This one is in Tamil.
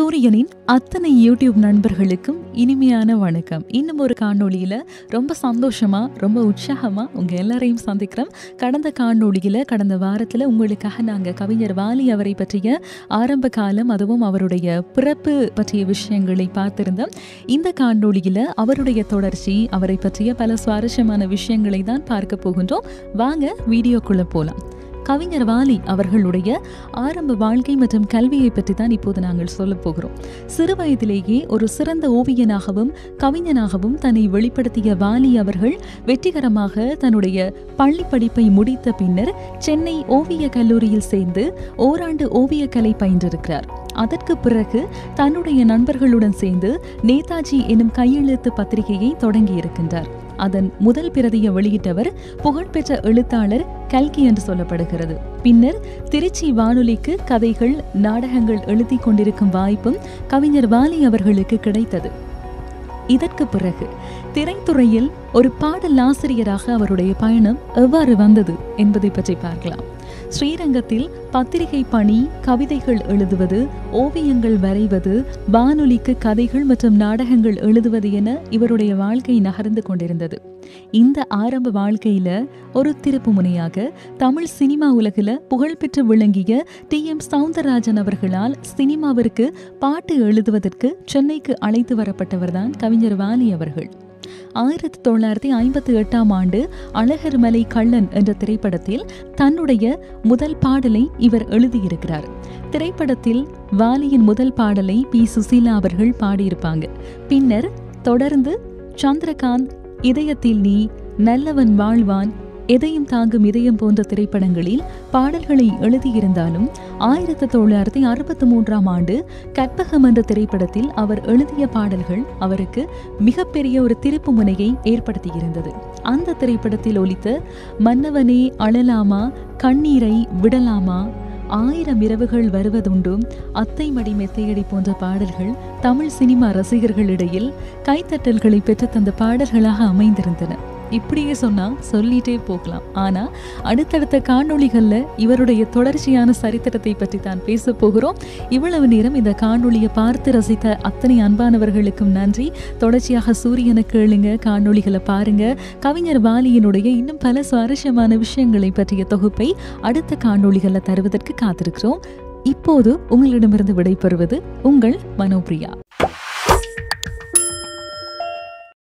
சூரியனின் அத்தனை யூடியூப் நண்பர்களுக்கும் இனிமையான வணக்கம் இன்னும் ஒரு காணொளியில ரொம்ப சந்தோஷமா ரொம்ப உற்சாகமா உங்க எல்லாரையும் சந்திக்கிறோம் கடந்த காணொளியில கடந்த வாரத்துல உங்களுக்காக நாங்க கவிஞர் வாலி அவரை பற்றிய ஆரம்ப காலம் அதுவும் அவருடைய பிறப்பு பற்றிய விஷயங்களை பார்த்திருந்தோம் இந்த காணொளியில அவருடைய தொடர்ச்சி அவரை பற்றிய பல சுவாரஸ்யமான விஷயங்களை தான் பார்க்க போகின்றோம் வாங்க வீடியோக்குள்ள போலாம் கவிஞர் வாலி அவர்களுடைய ஆரம்ப வாழ்க்கை மற்றும் கல்வியை பற்றி தான் இப்போது நாங்கள் சொல்ல போகிறோம் சிறு வயதிலேயே ஒரு சிறந்த ஓவியனாகவும் கவிஞனாகவும் தன்னை வெளிப்படுத்திய வாலி அவர்கள் வெற்றிகரமாக தன்னுடைய பள்ளி படிப்பை முடித்த பின்னர் சென்னை ஓவிய கல்லூரியில் சேர்ந்து ஓராண்டு ஓவியக்கலை பயின்றிருக்கிறார் அதற்கு பிறகு தன்னுடைய நண்பர்களுடன் சேர்ந்து நேதாஜி எனும் கையெழுத்து பத்திரிகையை தொடங்கி இருக்கின்றார் அதன் முதல் பிரதியை வெளியிட்டவர் புகழ்பெற்ற எழுத்தாளர் கல்கி என்று சொல்லப்படுகிறது பின்னர் திருச்சி வானொலிக்கு கதைகள் நாடகங்கள் எழுதி கொண்டிருக்கும் வாய்ப்பும் கவிஞர் வாலி அவர்களுக்கு கிடைத்தது இதற்கு பிறகு திரைத்துறையில் ஒரு பாடல் ஆசிரியராக அவருடைய பயணம் எவ்வாறு வந்தது என்பதை பற்றி பார்க்கலாம் ஸ்ரீரங்கத்தில் பத்திரிகை பணி கவிதைகள் எழுதுவது ஓவியங்கள் வரைவது வானொலிக்கு கதைகள் மற்றும் நாடகங்கள் எழுதுவது என இவருடைய வாழ்க்கை நகர்ந்து கொண்டிருந்தது இந்த ஆரம்ப வாழ்க்கையில ஒரு திருப்பு முனையாக தமிழ் சினிமா உலகில புகழ்பெற்று விளங்கிய டி எம் சவுந்தரராஜன் அவர்களால் சினிமாவிற்கு பாட்டு எழுதுவதற்கு சென்னைக்கு அழைத்து வரப்பட்டவர் தான் கவிஞர் வாலி அவர்கள் ஆயிரத்தி தொள்ளாயிரத்தி ஐம்பத்தி எட்டாம் ஆண்டு அழகர் மலை கள்ளன் என்ற திரைப்படத்தில் தன்னுடைய முதல் பாடலை இவர் எழுதியிருக்கிறார் திரைப்படத்தில் வாலியின் முதல் பாடலை பி சுசீலா அவர்கள் பாடியிருப்பாங்க பின்னர் தொடர்ந்து சந்திரகாந்த் இதயத்தில் நீ நல்லவன் வாழ்வான் எதையும் தாங்கும் இதயம் போன்ற திரைப்படங்களில் பாடல்களை எழுதியிருந்தாலும் ஆயிரத்தி தொள்ளாயிரத்தி அறுபத்தி மூன்றாம் ஆண்டு கற்பகம் என்ற திரைப்படத்தில் அவர் எழுதிய பாடல்கள் அவருக்கு மிகப்பெரிய ஒரு திருப்பு முனையை ஏற்படுத்தியிருந்தது அந்த திரைப்படத்தில் ஒலித்த மன்னவனே அழலாமா கண்ணீரை விடலாமா ஆயிரம் இரவுகள் வருவதுண்டும் அத்தை மடி மெத்தையடி போன்ற பாடல்கள் தமிழ் சினிமா ரசிகர்களிடையில் கைத்தட்டல்களை பெற்றுத்தந்த பாடல்களாக அமைந்திருந்தன இப்படியே சொன்னா சொல்லிட்டே போகலாம் ஆனா அடுத்தடுத்த காணொளிகள்ல இவருடைய தொடர்ச்சியான சரித்திரத்தை பற்றி தான் பேச போகிறோம் இவ்வளவு நேரம் இந்த காணொளியை பார்த்து ரசித்த அத்தனை அன்பானவர்களுக்கும் நன்றி தொடர்ச்சியாக சூரியனை கேளுங்க காணொளிகளை பாருங்க கவிஞர் வாலியினுடைய இன்னும் பல சுவாரஸ்யமான விஷயங்களை பற்றிய தொகுப்பை அடுத்த காணொளிகளை தருவதற்கு காத்திருக்கிறோம் இப்போது உங்களிடமிருந்து விடைபெறுவது உங்கள் மனோபிரியா